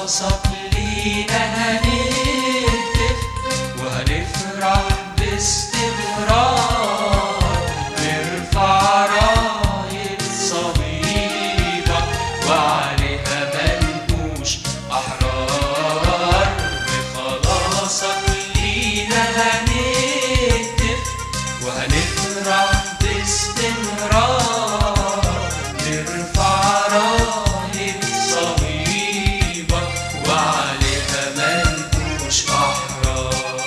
خلاصك لينا هنهتف وهنفرح باستمرار نرفع راية صليبك وعليها منقوش أحرار بخلاصك لينا هنهتف وهنفرح باستمرار نرفع راية صليبك وعليها منقوش أحرار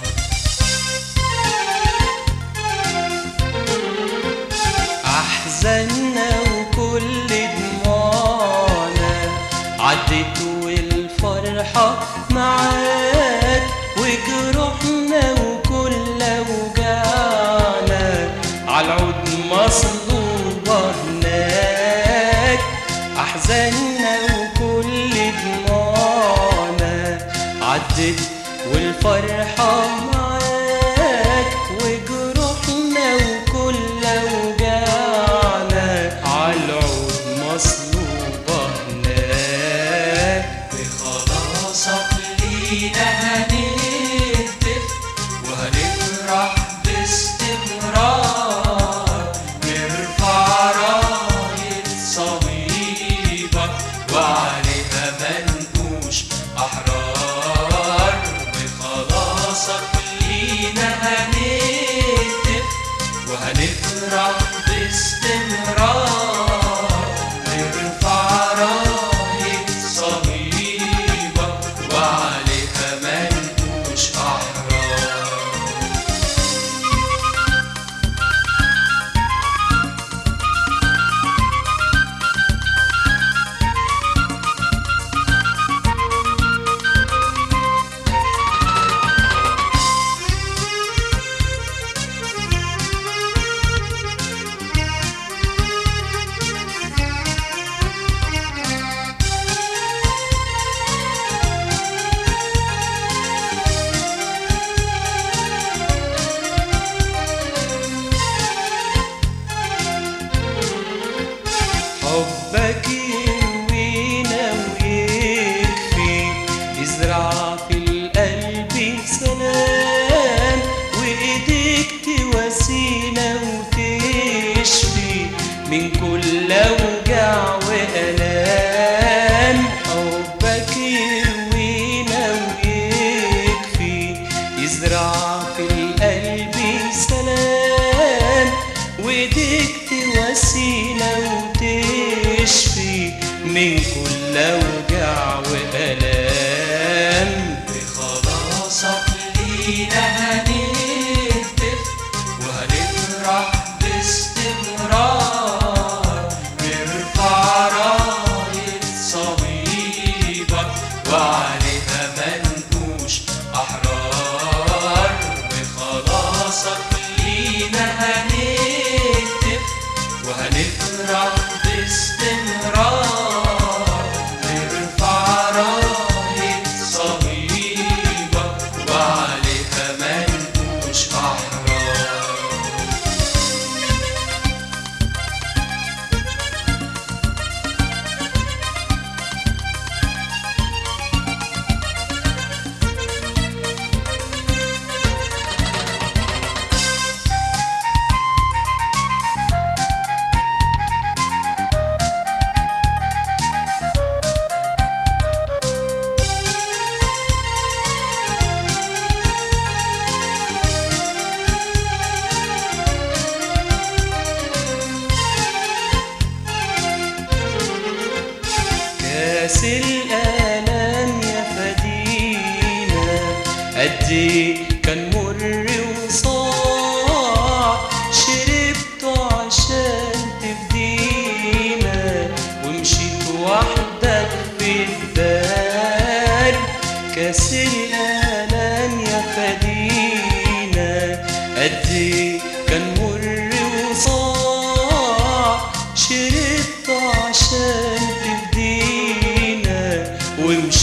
أحزاننا وكل دموعنا عدت والفرحة معاك وجروحنا وكل وجعنا عالعود مصلوبة هناك أحزاننا وكل دموعنا عدت والفرحة معاك وجروحنا وكل وجعنا عالعود مصلوبة هناك بخلاصك لينا هنهتف وهنفرح باستمرار نرفع راية صليبك وعليها منقوش أحرار بخلاصك لينا هنهتف وهنفرح باستمرار نرفع راية صليبك وعليها منقوش أحرار حبك يروينا ويكفي يزرع في القلب سلام وإيديك تواسينا وتشفي من كل وجع وألام حبك يروينا ويكفي يزرع في القلب سلام وايديك تواسينا وتشفي من كل وجع وألام بخلاصك لينا هنهتف وهنفرح باستمرار نرفع راية صليبك وعليها منقوش أحرار بخلاصك لينا هنهتف وهنفرح باستمرار نرفع راية صليبك وعليها منقوش أحرار كاس الآلام يا فدينا قد إيه كان مر وصاع شربته عشان تفدينا ومشيت وحدك في الدار كاس الآلام يا فدينا قد إيه كان مر وصاع شربته عشان تفدينا ومشيت